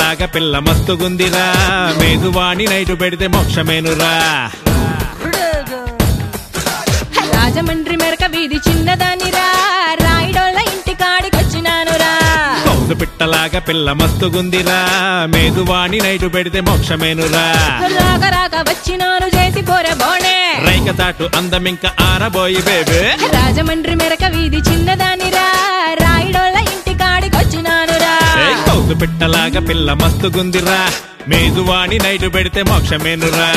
పిట్టలాగా పిల్ల మస్తుగుందిరా మేదువాణి నైటు పెడితే మోక్షమేనురా రాజమండ్రి మెరక వీధి చిన్నదానిరా రాయిడోళ్ళ ఇంటి కాడికొచ్చినానురా కౌసు పిట్టలాగా పిల్ల మస్తుగుందిరా మేదువాణి నైటు పెడితే మోక్షమేనురా రాక రాక వచ్చినాను చేసి పోరే బోనే రైక దాటు అందమింక ఆరబోయి బేబే రాజమండ్రి మెరక వీధి చిన్నదానిరా రాయిడోళ్ళ ఇంటి కాడికొచ్చినానురా ఏయ్ కౌసు పిట్టలాగా పిల్ల మస్తుగుందిరా మేదువాణి నైటు పెడితే మోక్షమేనురా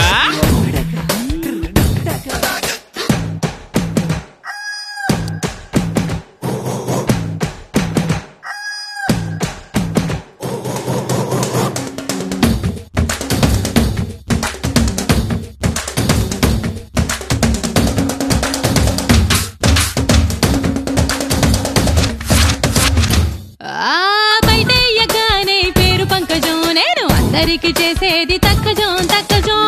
ఆ బయటయ్యగానే పేరు పంకజం నేను అందరికి చేసేది తక్కజం తక్కజం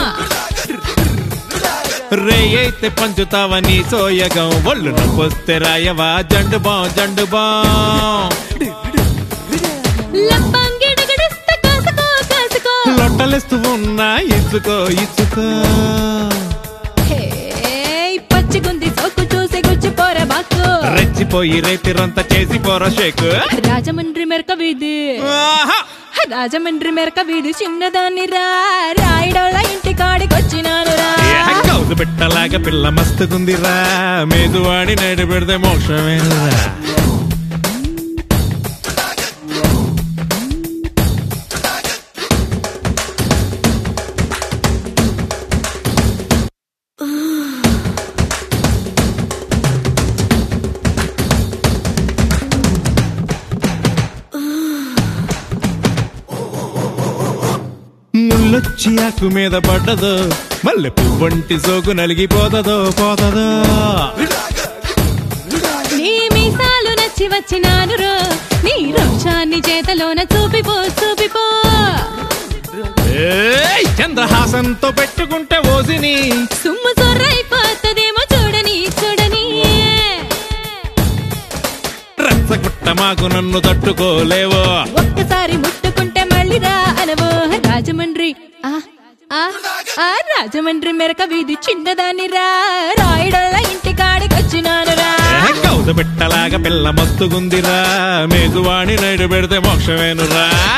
రే అయితే పంచుతావని సోయగం ఒళ్ళు నొప్పొస్తే రాయవా జండు బాం జండు బాం లప్పంగిడగడిస్త కాసుకో కాసుకో లొట్టలేస్తూ ఉన్నా ఇచ్చుకో ఇచ్చుకో హే, పచ్చిగుంది సోకు చూసి గుచ్చిపోరే బాకు రెచ్చిపోయి రైతిరంతా చేసి పోరా షేక్ రాజమండ్రి మెరక వీధి ఆహా! రాజమండ్రి మెరక వీధి చిన్నదాన్ని రా రాయిడోళ్ళ ఇంటి కాడికొచ్చినాను రా ఏ కౌసు పెట్టలాగా పిల్ల మస్తుకుందిరా మేదువాడి నేడు పెడితే మోక్షమేనురా ముళ్ళొచ్చి ఆకు మీద పడ్డదో మల్లె పువ్వంటి సోకు నలిగిపోతదో పోతదో నీ మీసాలు నచ్చి వచ్చినాను రో నీ రోషాన్ని చేతలోన చూపిపో చూపిపో ఏయ్, చంద్రహాసంతో పెట్టుకుంటే ఓసిని సుమ్ము సొర్రైపోతుందేమో చూడని చూడని రచ్చగుట్ట మాకు నన్ను తట్టుకోలేవో ఒక్కసారి ముట్టుకుంటే మళ్ళీ రా అనవో రాజమండ్రి ఆ ఆ ఆ రాజమండ్రి మెరక వీధి చిన్నదాన్ని రా రాయిడోళ్ళ ఇంటి కాడికొచ్చినాను రా ఏ కౌద పెట్టలాగా పిల్ల మస్తుగుందిరా మేదువాణి నైడు పెడితే మోక్షమేనురా